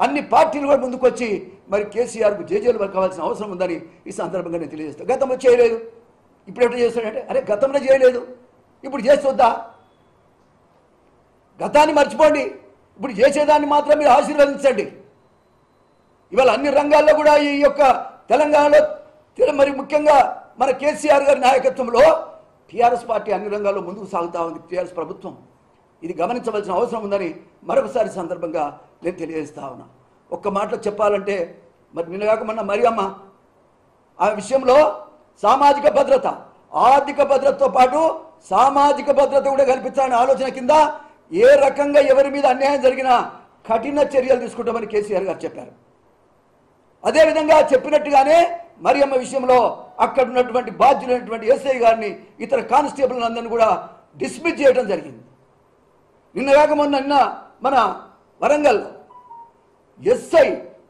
అన్ని పార్టీలు కూడా ముందుకొచ్చి మరి కేసీఆర్కు జేజేలు కావాల్సిన అవసరం ఉందని ఈ సందర్భంగా నేను తెలియజేస్తాను గతంలో చేయలేదు ఇప్పుడు ఎట్లా చేస్తాడంటే అరే గతంలో చేయలేదు ఇప్పుడు చేస్తుందా గతాన్ని మర్చిపోండి ఇప్పుడు చేసేదాన్ని మాత్రం మీరు ఆశీర్వదించండి ఇవాళ అన్ని రంగాల్లో కూడా ఈ యొక్క తెలంగాణలో తెల- మరి ముఖ్యంగా మన కేసీఆర్ గారి నాయకత్వంలో టీఆర్ఎస్ పార్టీ అన్ని రంగాల్లో ముందుకు సాగుతా ఉంది టీఆర్ఎస్ ప్రభుత్వం ఇది గమనించవలసిన అవసరం ఉందని మరొకసారి సందర్భంగా నేను తెలియజేస్తా ఉన్నా ఒక్క మాటలో చెప్పాలంటే మరి నిన్నగాక మొన్న మరియమ్మ ఆ విషయంలో సామాజిక భద్రత ఆర్థిక భద్రతతో పాటు సామాజిక భద్రత కూడా కల్పించాలనే ఆలోచన కింద ఏ రకంగా ఎవరి మీద అన్యాయం జరిగినా కఠిన చర్యలు తీసుకుంటామని కేసీఆర్ గారు చెప్పారు అదేవిధంగా చెప్పినట్టుగానే మరియమ్మ విషయంలో అక్కడ ఉన్నటువంటి బాధ్యులైనటువంటి ఎస్ఐ గారిని ఇతర కానిస్టేబుల్ అందరిని కూడా డిస్మిస్ చేయడం జరిగింది నిన్న కాక మొన్న నిన్న మన వరంగల్ ఎస్ఐ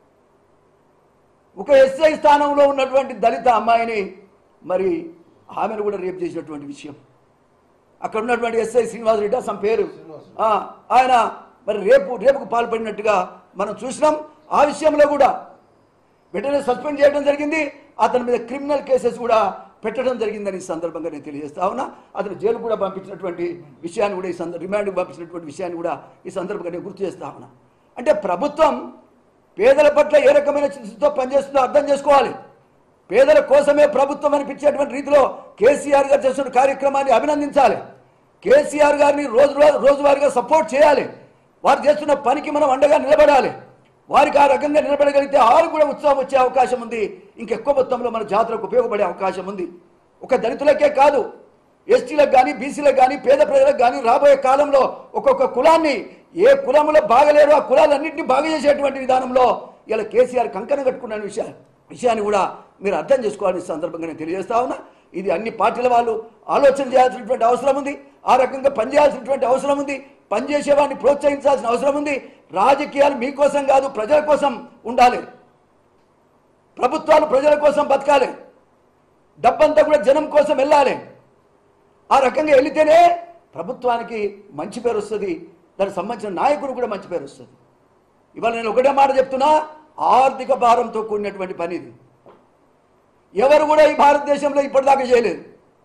ఒక ఎస్ఐ స్థానంలో ఉన్నటువంటి దళిత అమ్మాయిని మరి ఆమెను కూడా రేపు చేసినటువంటి విషయం అక్కడ ఉన్నటువంటి ఎస్ఐ శ్రీనివాసరెడ్డి అసలు పేరు ఆ, ఆయన మరి రేపు రేపుకు పాల్పడినట్టుగా మనం చూసినాం ఆ విషయంలో కూడా వెంటనే సస్పెండ్ చేయడం జరిగింది అతని మీద క్రిమినల్ కేసెస్ కూడా పెట్టడం జరిగిందని ఈ సందర్భంగా నేను తెలియజేస్తా ఉన్నా అతను జైలు కూడా పంపించినటువంటి విషయాన్ని కూడా ఈ సందర్భ రిమాండ్కి పంపించినటువంటి విషయాన్ని కూడా ఈ సందర్భంగా నేను గుర్తు చేస్తా ఉన్నా అంటే ప్రభుత్వం పేదల పట్ల ఏ రకమైన చిత్తతో పనిచేస్తుందో అర్థం చేసుకోవాలి పేదల కోసమే ప్రభుత్వం అనిపించేటువంటి రీతిలో కేసీఆర్ గారు చేస్తున్న కార్యక్రమాన్ని అభినందించాలి కేసీఆర్ గారిని రోజు రోజు రోజువారీగా సపోర్ట్ చేయాలి వారు చేస్తున్న పనికి మనం అండగా నిలబడాలి వారికి ఆ రకంగా నిలబడగలిగితే ఆరు కూడా ఉత్సాహం వచ్చే అవకాశం ఉంది ఇంకెక్కువ మొత్తంలో మన జాతరకు ఉపయోగపడే అవకాశం ఉంది ఒక దళితులకే కాదు ఎస్టీలకు కానీ బీసీలకు కానీ పేద ప్రజలకు కానీ రాబోయే కాలంలో ఒక్కొక్క కులాన్ని ఏ కులంలో బాగలేరు ఆ కులాలన్నింటినీ బాగా చేసేటువంటి విధానంలో ఇలా కేసీఆర్ కంకణ కట్టుకున్న విషయా విషయాన్ని కూడా మీరు అర్థం చేసుకోవాలని ఈ సందర్భంగా నేను తెలియజేస్తా ఉన్నా ఇది అన్ని పార్టీల వాళ్ళు ఆలోచన చేయాల్సినటువంటి అవసరం ఉంది ఆ రకంగా పనిచేయాల్సినటువంటి అవసరం ఉంది పనిచేసే వాడిని ప్రోత్సహించాల్సిన అవసరం ఉంది రాజకీయాలు మీకోసం కాదు ప్రజల కోసం ఉండాలి ప్రభుత్వాలు ప్రజల కోసం బతకాలి డబ్బంతా కూడా జనం కోసం వెళ్ళాలి ఆ రకంగా వెళితేనే ప్రభుత్వానికి మంచి పేరు వస్తుంది దానికి సంబంధించిన నాయకుడు కూడా మంచి పేరు వస్తుంది ఇవాళ నేను ఒకటే మాట చెప్తున్నా ఆర్థిక భారంతో కూడినటువంటి పని ఇది ఎవరు కూడా ఈ భారతదేశంలో ఇప్పటిదాకా చేయలేదు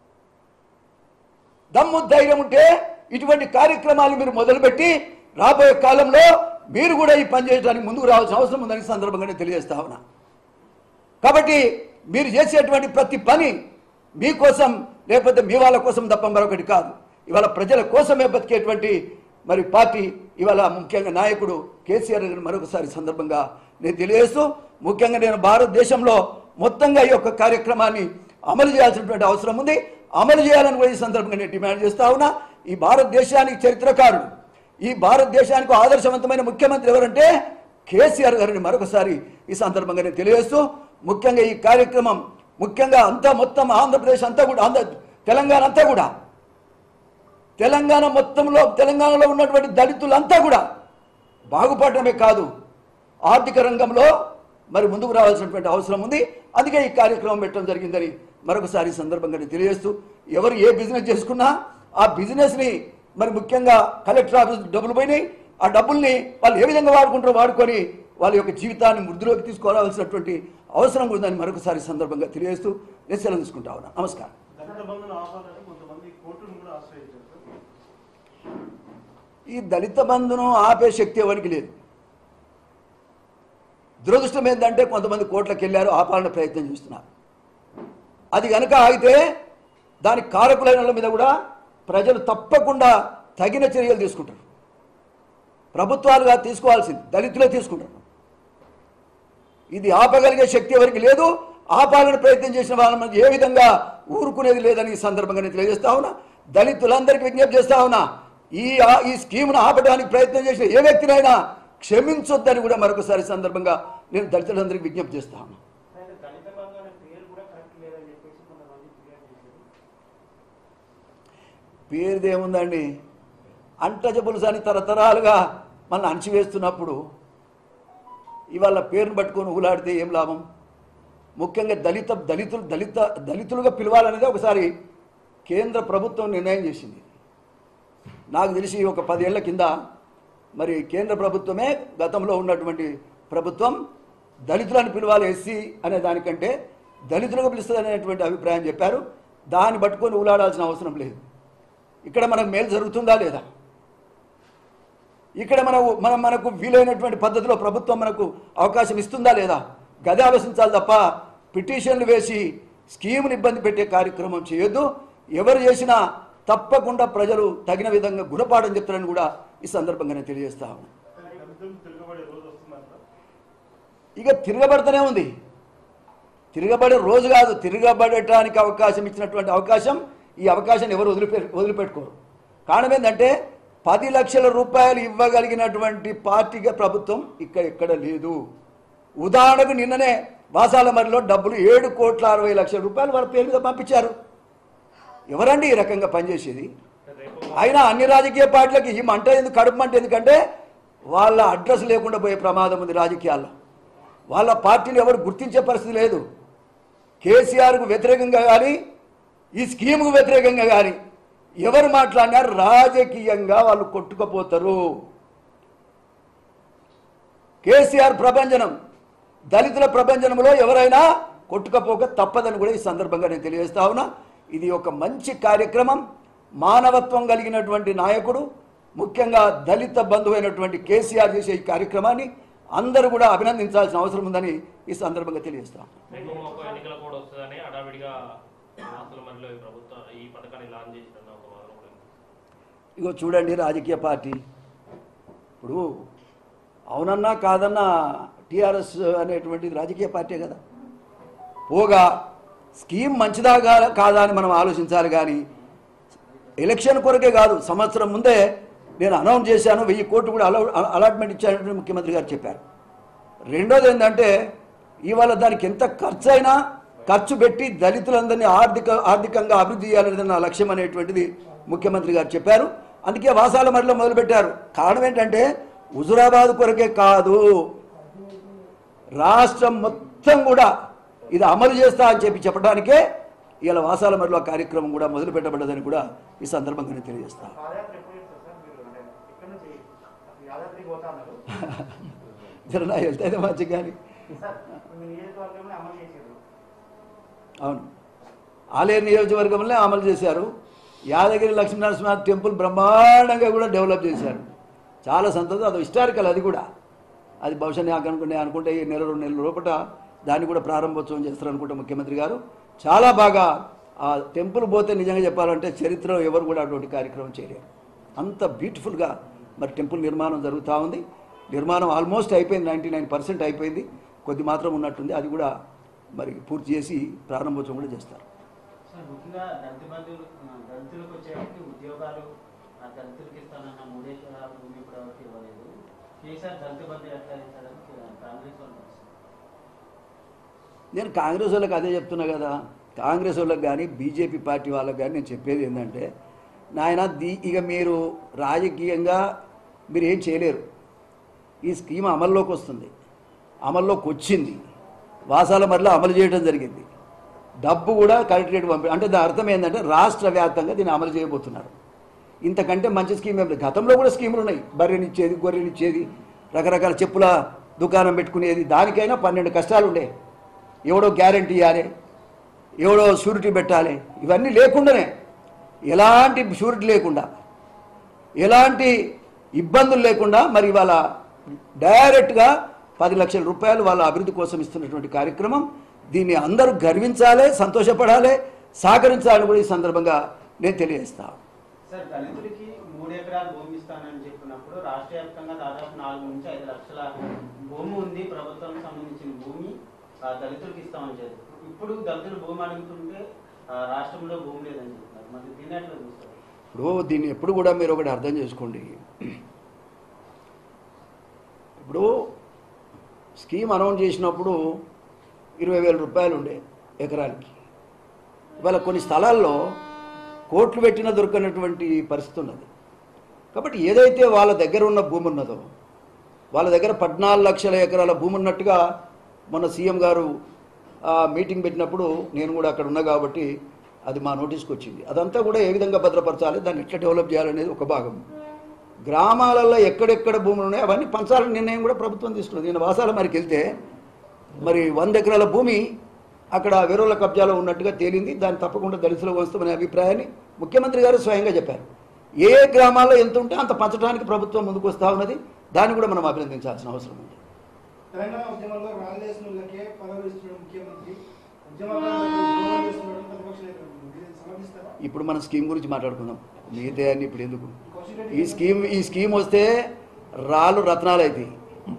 దమ్ము ధైర్యం ఉంటే ఇటువంటి కార్యక్రమాలు మీరు మొదలుపెట్టి రాబోయే కాలంలో మీరు కూడా ఈ పని చేయడానికి ముందుకు రావాల్సిన అవసరం ఉందని ఈ సందర్భంగా నేను తెలియజేస్తా ఉన్నా కాబట్టి మీరు చేసేటువంటి ప్రతి పని మీకోసం లేకపోతే మీ వాళ్ళ కోసం తప్ప మరొకటి కాదు ఇవాళ ప్రజల కోసమే బతికేటువంటి మరి పార్టీ ఇవాళ ముఖ్యంగా నాయకుడు కేసీఆర్ గారిని మరొకసారి సందర్భంగా నేను తెలియజేస్తూ ముఖ్యంగా నేను భారతదేశంలో మొత్తంగా ఈ యొక్క కార్యక్రమాన్ని అమలు చేయాల్సినటువంటి అవసరం ఉంది అమలు చేయాలని కూడా ఈ సందర్భంగా నేను డిమాండ్ చేస్తా ఉన్నా ఈ భారతదేశానికి చరిత్రకారుడు ఈ భారతదేశానికి ఆదర్శవంతమైన ముఖ్యమంత్రి ఎవరంటే కేసీఆర్ గారిని మరొకసారి ఈ సందర్భంగా నేను తెలియజేస్తూ ముఖ్యంగా ఈ కార్యక్రమం ముఖ్యంగా అంతా మొత్తం ఆంధ్రప్రదేశ్ అంతా కూడా ఆంధ్ర తెలంగాణ అంతా కూడా తెలంగాణ మొత్తంలో తెలంగాణలో ఉన్నటువంటి దళితులంతా కూడా బాగుపడటమే కాదు ఆర్థిక రంగంలో మరి ముందుకు రావాల్సినటువంటి అవసరం ఉంది అందుకే ఈ కార్యక్రమం పెట్టడం జరిగిందని మరొకసారి ఈ సందర్భంగా నేను తెలియజేస్తూ ఎవరు ఏ బిజినెస్ చేసుకున్నా ఆ బిజినెస్ని మరి ముఖ్యంగా కలెక్టర్ ఆఫీస్ డబ్బులు పోయినాయి ఆ డబ్బుల్ని వాళ్ళు ఏ విధంగా వాడుకుంటారో వాడుకొని వాళ్ళ యొక్క జీవితాన్ని వృద్ధిలోకి తీసుకురావాల్సినటువంటి అవసరం ఉందని మరొకసారి ఈ సందర్భంగా తెలియజేస్తూ నేను సెలవు తీసుకుంటా ఉన్నా నమస్కారం దళిత బంధును ఆపాలని కొంతమంది కోర్టును కూడా ఆశ్రయించారు సార్ ఈ దళిత బంధును ఆపే శక్తి ఎవరికి లేదు దురదృష్టం ఏంటంటే కొంతమంది కోట్లకు వెళ్ళారు ఆపాలనే ప్రయత్నం చేస్తున్నారు అది కనుక ఆగితే దానికి కారకులైన వాళ్ళ మీద కూడా ప్రజలు తప్పకుండా తగిన చర్యలు తీసుకుంటారు ప్రభుత్వాలుగా తీసుకోవాల్సింది దళితులే తీసుకుంటారు ఇది ఆపగలిగే శక్తి ఎవరికి లేదు ఆపాలని ప్రయత్నం చేసిన వాళ్ళ ఏ విధంగా ఊరుకునేది లేదని ఈ సందర్భంగా నేను తెలియజేస్తా ఉన్నా దళితులందరికీ విజ్ఞప్తి చేస్తా ఉన్నా ఈ ఆ- ఈ స్కీమ్ను ఆపడానికి ప్రయత్నం చేసిన ఏ వ్యక్తినైనా క్షమించొద్దని కూడా మరొకసారి సందర్భంగా నేను దళితులందరికీ విజ్ఞప్తి చేస్తా ఉన్నా అయితే దళిత బంధు అనే పేరు కూడా కరెక్ట్ లేదని చెప్పేసి కొంతమంది ఫిర్యాదు చేశారు పేరుదేముందండి అంటజబుల్స్ అని తరతరాలుగా మన అణచివేస్తున్నప్పుడు ఇవాళ పేరును పట్టుకొని ఊలాడితే ఏం లాభం ముఖ్యంగా దళిత దళితులు దళిత దళితులుగా పిలవాలనేది ఒకసారి కేంద్ర ప్రభుత్వం నిర్ణయం చేసింది నాకు తెలిసి ఒక పదేళ్ల కింద మరి కేంద్ర ప్రభుత్వమే గతంలో ఉన్నటువంటి ప్రభుత్వం దళితులను పిలవాలి ఎస్సీ అనే దానికంటే దళితులకు పిలుస్తుంది అనేటువంటి అభిప్రాయం చెప్పారు దాన్ని పట్టుకొని ఊలాడాల్సిన అవసరం లేదు ఇక్కడ మనకు మేలు జరుగుతుందా లేదా ఇక్కడ మన మనం మనకు వీలైనటువంటి పద్ధతిలో ప్రభుత్వం మనకు అవకాశం ఇస్తుందా లేదా గదే ఆలోచించాలి తప్ప పిటిషన్లు వేసి స్కీమ్ని ఇబ్బంది పెట్టే కార్యక్రమం చేయొద్దు ఎవరు చేసినా తప్పకుండా ప్రజలు తగిన విధంగా గుణపాఠం చెప్తారని కూడా ఈ సందర్భంగా నేను తెలియజేస్తా ఉన్నాను దళితులు తిరగబడే రోజు వస్తుందంట ఇక తిరగబడుతూనే ఉంది తిరగబడే రోజు కాదు తిరగబడటానికి అవకాశం ఇచ్చినటువంటి అవకాశం ఈ అవకాశాన్ని ఎవరు వదిలిపె వదిలిపెట్టుకోరు కారణం ఏంటంటే పది లక్షల రూపాయలు ఇవ్వగలిగినటువంటి పార్టీగా ప్రభుత్వం ఇక్కడ ఎక్కడ లేదు ఉదాహరణకు నిన్ననే వాసాల మరిలో డబ్బులు ఏడు కోట్ల అరవై లక్షల రూపాయలు వాళ్ళ పేరు మీద పంపించారు ఎవరండి ఈ రకంగా పనిచేసేది అయినా అన్ని రాజకీయ పార్టీలకి ఈ మంట ఎందుకు కడుపు మంట ఎందుకంటే వాళ్ళ అడ్రస్ లేకుండా పోయే ప్రమాదం ఉంది రాజకీయాల్లో వాళ్ళ పార్టీని ఎవరు గుర్తించే పరిస్థితి లేదు కేసీఆర్కు వ్యతిరేకంగా కానీ ఈ స్కీమ్కు వ్యతిరేకంగా కానీ ఎవరు మాట్లాడినా రాజకీయంగా వాళ్ళు కొట్టుకుపోతారు కేసీఆర్ ప్రభంజనం దళితుల ప్రభంజనంలో ఎవరైనా కొట్టుకపోక తప్పదని కూడా ఈ సందర్భంగా నేను తెలియజేస్తా ఉన్నా ఇది ఒక మంచి కార్యక్రమం మానవత్వం కలిగినటువంటి నాయకుడు ముఖ్యంగా దళిత బంధువైనటువంటి కేసీఆర్ చేసే ఈ కార్యక్రమాన్ని అందరూ కూడా అభినందించాల్సిన అవసరం ఉందని ఈ సందర్భంగా తెలియజేస్తాం రేపు ఒక ఎన్నికల కోడ్ వస్తుందని హడావిడిగా వాసుల మధ్యలో ఈ ప్రభుత్వం ఈ పథకాన్ని లాంచ్ చేసిన ఒక వాదన కూడా ఉంది. ఇగో చూడండి రాజకీయ పార్టీ ఇప్పుడు అవునన్నా కాదన్నా టీఆర్ఎస్ అనేటువంటిది రాజకీయ పార్టీ కదా పోగా స్కీమ్ మంచిదా కా- కాదా అని మనం ఆలోచించాలి కానీ ఎలక్షన్ కొరకే కాదు సంవత్సరం ముందే నేను అనౌన్స్ చేశాను వెయ్యి కోట్లు కూడా అలౌ అలాట్మెంట్ ఇచ్చానని ముఖ్యమంత్రి గారు చెప్పారు రెండోది ఏంటంటే ఇవాళ దానికి ఎంత ఖర్చు అయినా ఖర్చు పెట్టి దళితులందరినీ ఆర్థిక ఆర్థికంగా అభివృద్ధి చేయాలనేది నా లక్ష్యం అనేటువంటిది ముఖ్యమంత్రి గారు చెప్పారు అందుకే వాసాల మరిలో మొదలుపెట్టారు కారణం ఏంటంటే హుజురాబాద్ కొరకే కాదు రాష్ట్రం మొత్తం కూడా ఇది అమలు చేస్తా అని చెప్పి చెప్పడానికే ఇలా వాసాల మరిలో కార్యక్రమం కూడా మొదలు పెట్టబడ్డదని కూడా ఈ సందర్భంగా నేను తెలియజేస్తాను పాదయాత్ర ఎప్పుడు చేస్తారు సార్ మీరు అంటే ఇక్కడ నుంచి యాదాద్రికి పోతా ఉన్నారు జర నా వెళ్తే అయితే మంచిగా కానీ సార్ మీ నియోజకవర్గంలో అమలు చేసారు అవును ఆలయ నియోజకవర్గంలో అమలు చేశారు యాదగిరి లక్ష్మీనరసింహ టెంపుల్ బ్రహ్మాండంగా కూడా డెవలప్ చేశారు చాలా సంతోషం అది హిస్టారికల్ అది కూడా అది బహుశా నాకు అనుకునే అనుకుంటే ఈ నెల రెండు నెలల లోపల దాన్ని కూడా ప్రారంభోత్సవం చేస్తారు అనుకుంటే ముఖ్యమంత్రి గారు చాలా బాగా ఆ టెంపుల్ పోతే నిజంగా చెప్పాలంటే చరిత్రలో ఎవరు కూడా అటువంటి కార్యక్రమం చేయలేరు అంత బ్యూటిఫుల్గా మరి టెంపుల్ నిర్మాణం జరుగుతూ ఉంది నిర్మాణం ఆల్మోస్ట్ అయిపోయింది నైంటీ నైన్ పర్సెంట్ అయిపోయింది కొద్ది మాత్రం ఉన్నట్టుంది అది కూడా మరి పూర్తి చేసి ప్రారంభోత్సవం కూడా చేస్తారు సార్ ముఖ్యంగా దళిత బంధువులు ఆ, దళితులకు వచ్చేటికి ఉద్యోగాలు ఆ దళితులకు ఇస్తానన్న మూడేశ్వర భూమి కూడా ఎవరికి ఇవ్వలేదు కేసీఆర్ దళిత బంధు ఎట్లా ఇస్తారని కాంగ్రెస్ వాళ్ళు అన్నారు. నేను కాంగ్రెస్ వాళ్ళకి అదే చెప్తున్నా కదా కాంగ్రెస్ వాళ్ళకి కానీ బీజేపీ పార్టీ వాళ్ళకి కానీ నేను చెప్పేది ఏంటంటే నాయన దీ ఇక మీరు రాజకీయంగా మీరు ఏం చేయలేరు ఈ స్కీమ్ అమల్లోకి వస్తుంది అమల్లోకి వచ్చింది వాసాల మరలో అమలు చేయడం జరిగింది డబ్బు కూడా కలెక్టరేట్ పంపి అంటే దాని అర్థం ఏంటంటే రాష్ట్ర వ్యాప్తంగా దీన్ని అమలు చేయబోతున్నారు ఇంతకంటే మంచి స్కీమ్ ఏం లేదు గతంలో కూడా స్కీములు ఉన్నాయి బర్రెనిచ్చేది గొర్రెనిచ్చేది రకరకాల చెప్పుల దుకాణం పెట్టుకునేది దానికైనా పన్నెండు కష్టాలు ఉండే ఎవడో గ్యారంటీ ఇవ్వాలి ఎవడో షూరిటీ పెట్టాలి ఇవన్నీ లేకుండానే ఎలాంటి షూరిటీ లేకుండా ఎలాంటి ఇబ్బందులు లేకుండా మరి ఇవాళ డైరెక్ట్గా పది లక్షల రూపాయలు వాళ్ళ అభివృద్ధి కోసం ఇస్తున్నటువంటి కార్యక్రమం దీన్ని అందరూ గర్వించాలి సంతోషపడాలి సహకరించాలని కూడా ఈ సందర్భంగా నేను తెలియజేస్తాను సార్ దళితులకి మూడు ఎకరాలు భూమి ఇస్తానని చెప్పినప్పుడు రాష్ట్ర వ్యాప్తంగా దాదాపు నాలుగు నుంచి ఐదు లక్షల భూమి ఉంది ప్రభుత్వానికి సంబంధించిన భూమి ఆ, దళితులకు ఇస్తామని చెప్పారు ఇప్పుడు దళితులు భూమి అడుగుతుంటే ఆ, రాష్ట్రంలో భూమి లేదని చెప్తున్నారు మరి దీన్ని ఎట్లా చూస్తారు ఇప్పుడు దీన్ని ఎప్పుడు కూడా మీరు ఒకటి అర్థం చేసుకోండి ఇప్పుడు స్కీమ్ అనౌన్స్ చేసినప్పుడు ఇరవై వేల రూపాయలు ఉండే ఎకరానికి ఇవాళ కొన్ని స్థలాల్లో కోట్లు పెట్టినా దొరకనటువంటి పరిస్థితి ఉన్నది కాబట్టి ఏదైతే వాళ్ళ దగ్గర ఉన్న భూమి ఉన్నదో వాళ్ళ దగ్గర పద్నాలుగు లక్షల ఎకరాల భూమి ఉన్నట్టుగా మొన్న సీఎం గారు ఆ, మీటింగ్ పెట్టినప్పుడు నేను కూడా అక్కడ ఉన్నా కాబట్టి అది మా నోటీస్కి వచ్చింది అదంతా కూడా ఏ విధంగా భద్రపరచాలి దాన్ని ఎట్లా డెవలప్ చేయాలనేది ఒక భాగం గ్రామాలలో ఎక్కడెక్కడ భూములు ఉన్నాయో అవన్నీ పంచాలని నిర్ణయం కూడా ప్రభుత్వం తీసుకున్నది నేను వాసాల మరికి వెళ్తే మరి వంద ఎకరాల భూమి అక్కడ వేరేల కబ్జాలో ఉన్నట్టుగా తేలింది దాన్ని తప్పకుండా దళితులకు వస్తామనే అభిప్రాయాన్ని ముఖ్యమంత్రి గారు స్వయంగా చెప్పారు ఏ ఏ గ్రామాల్లో ఎంత ఉంటే అంత పంచడానికి ప్రభుత్వం ముందుకు వస్తూ ఉన్నది దాన్ని కూడా మనం అభినందించాల్సిన అవసరం ఉంది తెలంగాణ ఉద్యమంలో రాళ్ళేసినోళ్ళకే పదవులు ఇస్తున్నాడు ముఖ్యమంత్రి ఉద్యమకారులకు ఉద్యోగాలు ఇస్తున్నాడు ప్రతిపక్ష నేతలు దీన్ని సమర్థిస్తారా ఇప్పుడు మనం స్కీమ్ గురించి మాట్లాడుకుందాం మిగతా అన్ని ఇప్పుడు ఎందుకు కౌశిక్ ఈ స్కీమ్ ఈ స్కీమ్ వస్తే రాళ్ళు రత్నాలు అవుతాయి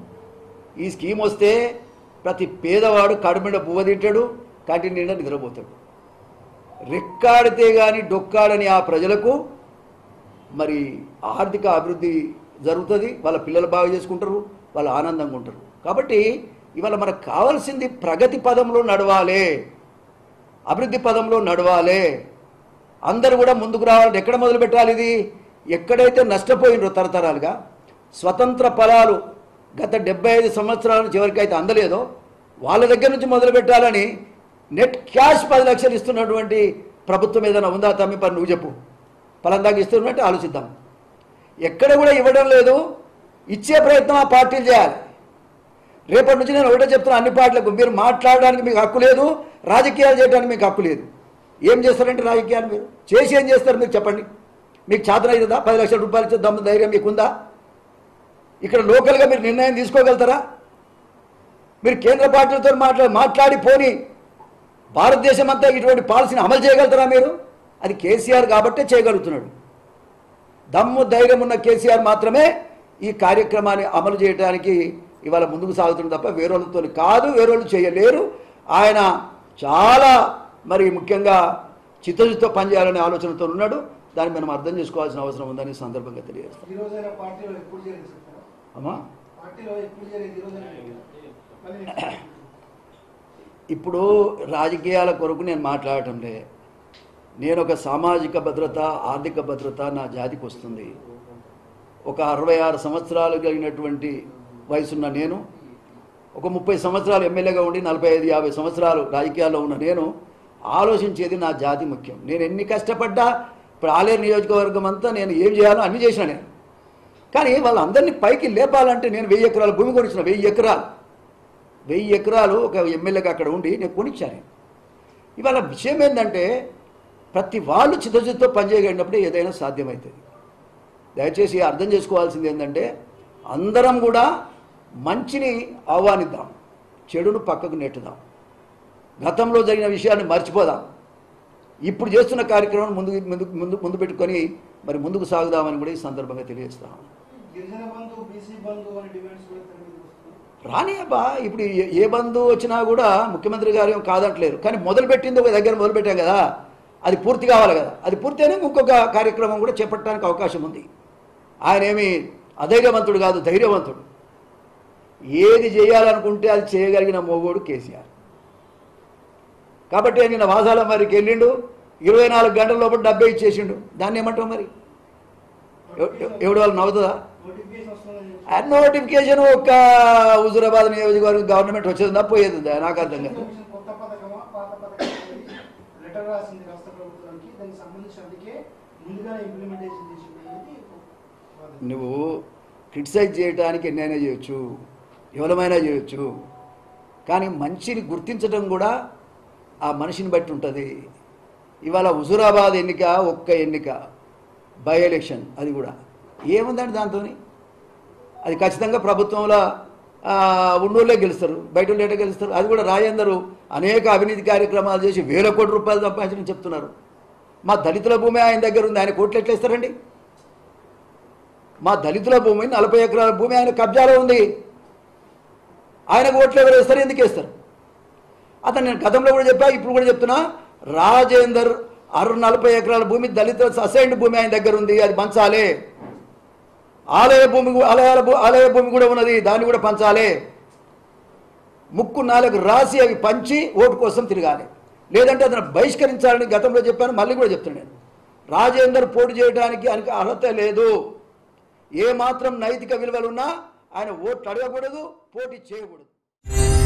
ఈ స్కీమ్ వస్తే ప్రతి పేదవాడు కడుమిడ బువ్వ తింటాడు కంటి నిండా నిద్రపోతాడు రెక్కాడితే కానీ డొక్కాడని ఆ ప్రజలకు మరి ఆర్థిక అభివృద్ధి జరుగుతుంది వాళ్ళ పిల్లలు బాగా చేసుకుంటారు వాళ్ళు ఆనందంగా ఉంటారు కాబట్టి ఇవాళ మనకు కావాల్సింది ప్రగతి పదంలో నడవాలి అభివృద్ధి పదంలో నడవాలి అందరూ కూడా ముందుకు రావాలంటే ఎక్కడ మొదలు పెట్టాలి ఇది ఎక్కడైతే నష్టపోయినరో తరతరాలుగా స్వతంత్ర ఫలాలు గత డెబ్బై ఐదు సంవత్సరాల నుంచి ఎవరికైతే అందలేదో వాళ్ళ దగ్గర నుంచి మొదలు పెట్టాలని నెట్ క్యాష్ పది లక్షలు ఇస్తున్నటువంటి ప్రభుత్వం ఏదైనా ఉందా తమ్మి పని నువ్వు చెప్పు ఫలందాకా ఇస్తున్నట్టు ఆలోచిద్దాం ఎక్కడ కూడా ఇవ్వడం లేదు ఇచ్చే ప్రయత్నం ఆ పార్టీలు చేయాలి రేపటి నుంచి నేను ఒకటే చెప్తున్నా అన్ని పార్టీలకు మీరు మాట్లాడడానికి మీకు హక్కు లేదు రాజకీయాలు చేయడానికి మీకు హక్కు లేదు ఏం చేస్తారంటే రాజకీయాలు మీరు చేసి ఏం చేస్తారు మీరు చెప్పండి మీకు చేతన అవుతుందా పది లక్షల రూపాయలు ఇచ్చే దమ్ము ధైర్యం మీకుందా ఇక్కడ లోకల్గా మీరు నిర్ణయం తీసుకోగలుగుతారా మీరు కేంద్ర పార్టీలతో మాట్లా మాట్లాడి పోని భారతదేశం అంతా ఇటువంటి పాలసీని అమలు చేయగలుగుతారా మీరు అది కేసీఆర్ కాబట్టే చేయగలుగుతున్నాడు దమ్ము ధైర్యం ఉన్న కేసీఆర్ మాత్రమే ఈ కార్యక్రమాన్ని అమలు చేయడానికి ఇవాళ ముందుకు సాగుతుంది తప్ప వేరొళ్ళతో కాదు వేరొళ్ళు చేయలేరు ఆయన చాలా మరి ముఖ్యంగా చిత్తశుద్ధితో పనిచేయాలనే ఆలోచనతో ఉన్నాడు దాన్ని మనం అర్థం చేసుకోవాల్సిన అవసరం ఉందని ఈ సందర్భంగా తెలియజేస్తాం ఈ రోజైనా పార్టీలో ఎప్పుడు చేరేది చెప్తారా అమ్మా పార్టీలో ఎప్పుడు చేరేది ఈ రోజైనా మళ్ళీ నెక్స్ట్ ఇప్పుడు రాజకీయాల కొరకు నేను మాట్లాడటంలే నేను ఒక సామాజిక భద్రత ఆర్థిక భద్రత నా జాతికి వస్తుంది ఒక అరవై ఆరు సంవత్సరాలు కలిగినటువంటి వయసున్న నేను ఒక ముప్పై సంవత్సరాలు ఎమ్మెల్యేగా ఉండి నలభై ఐదు యాభై సంవత్సరాలు రాజకీయాల్లో ఉన్న నేను ఆలోచించేది నా జాతి ముఖ్యం నేను ఎన్ని కష్టపడ్డా ఇప్పుడు ఆలేరు నియోజకవర్గం అంతా నేను ఏం చేయాలో అన్ని చేసిన నేను కానీ వాళ్ళందరినీ పైకి లేపాలంటే నేను వెయ్యి ఎకరాల భూమి కొనిచ్చిన వెయ్యి ఎకరాలు వెయ్యి ఎకరాలు ఒక ఎమ్మెల్యేగా అక్కడ ఉండి నేను కొనిచ్చాను ఇవాళ విషయం ఏంటంటే ప్రతి వాళ్ళు చిత్తశుద్ధితో పనిచేయగలిగినప్పుడే ఏదైనా సాధ్యమవుతుంది దయచేసి అర్థం చేసుకోవాల్సింది ఏంటంటే అందరం కూడా మంచిని ఆహ్వానిద్దాం చెడును పక్కకు నెట్టుదాం గతంలో జరిగిన విషయాన్ని మర్చిపోదాం ఇప్పుడు చేస్తున్న కార్యక్రమం ముందు ముందు ముందు ముందు పెట్టుకొని మరి ముందుకు సాగుదామని కూడా ఈ సందర్భంగా తెలియజేస్తాం గిరిజన బంధు బీసీ బంధు అనే డిమాండ్స్ కూడా తెర మీదకి వస్తున్నాయి రాని అబ్బా ఇప్పుడు ఏ- ఏ బంధు వచ్చినా కూడా ముఖ్యమంత్రి గారు ఏం కాదంటలేరు కానీ మొదలు పెట్టింది ఒక దగ్గర మొదలు పెట్టాం కదా అది పూర్తి కావాలి కదా అది పూర్తి అయినా ఇంకొక కార్యక్రమం కూడా చేపట్టడానికి అవకాశం ఉంది ఆయన ఏమి అధైర్యవంతుడు కాదు ధైర్యవంతుడు ఏది చేయాలనుకుంటే అది చేయగలిగిన మోగోడు కేసీఆర్ కాబట్టి నిన్న వాసాల మరికి వెళ్ళిండు ఇరవై నాలుగు గంటల లోపల డబ్బే ఇచ్చేసిండు దాన్ని ఏమంటాం మరి ఎవ- ఎవ- ఎవడు వాళ్ళు నవ్వుతుందా నోటిఫికేషన్ వస్తుందని చెప్పి ఆ నోటిఫికేషన్ ఒక్క హుజురాబాద్ నియోజకవర్గం గవర్నమెంట్ వచ్చేది పోయేది ఉందా? నాకు అర్థం కాదు నోటిఫికేషన్ కొత్త పథకమా పాత పథకమా అనేది లెటర్ రాసింది రాష్ట్ర ప్రభుత్వానికి దానికి సంబంధించి అందుకే ముందుగానే ఇంప్లిమెంటేషన్ చేసింది అనేది ఒక వాదన. నువ్వు క్రిటిసైజ్ చేయడానికి ఎన్నైనా చేయొచ్చు ఎవరమైనా చేయొచ్చు కానీ మంచిని గుర్తించడం కూడా ఆ మనిషిని బట్టి ఉంటుంది ఇవాళ హుజురాబాద్ ఎన్నిక ఒక్క ఎన్నిక బై ఎలక్షన్ అది కూడా ఏముందండి దాంతో అది ఖచ్చితంగా ప్రభుత్వంలో ఆ, ఉన్నోళ్ళే గెలుస్తారు బయట వాళ్ళే గెలుస్తారు అది కూడా రాజేందరు అనేక అవినీతి కార్యక్రమాలు చేసి వేల కోట్ల రూపాయలు సంపాదించని చెప్తున్నారు మా దళితుల భూమి ఆయన దగ్గర ఉంది ఆయన కోట్లు ఎట్లా ఇస్తారండి మా దళితుల భూమి నలభై ఎకరాల భూమి ఆయన కబ్జాలో ఉంది ఆయనకు ఓట్లు ఎవరు వేస్తారు ఎందుకు వేస్తారు అతను నేను గతంలో కూడా చెప్పా ఇప్పుడు కూడా చెప్తున్నా రాజేందర్ అరు నలభై ఎకరాల భూమి దళిత అసైన్డ్ భూమి ఆయన దగ్గర ఉంది అది పంచాలి ఆలయ భూమి కూ- ఆలయాల భూ ఆలయ భూమి కూడా ఉన్నది దాన్ని కూడా పంచాలి ముక్కు నాలుగు రాసి అవి పంచి ఓటు కోసం తిరగాలి లేదంటే అతను బహిష్కరించాలని గతంలో చెప్పాను మళ్ళీ కూడా చెప్తున్నాను నేను రాజేందర్ పోటీ చేయడానికి ఆయనకి అర్హత లేదు ఏ మాత్రం నైతిక విలువలున్నా ఆయన ఓట్లు అడగకూడదు పోటీ చేయకూడదు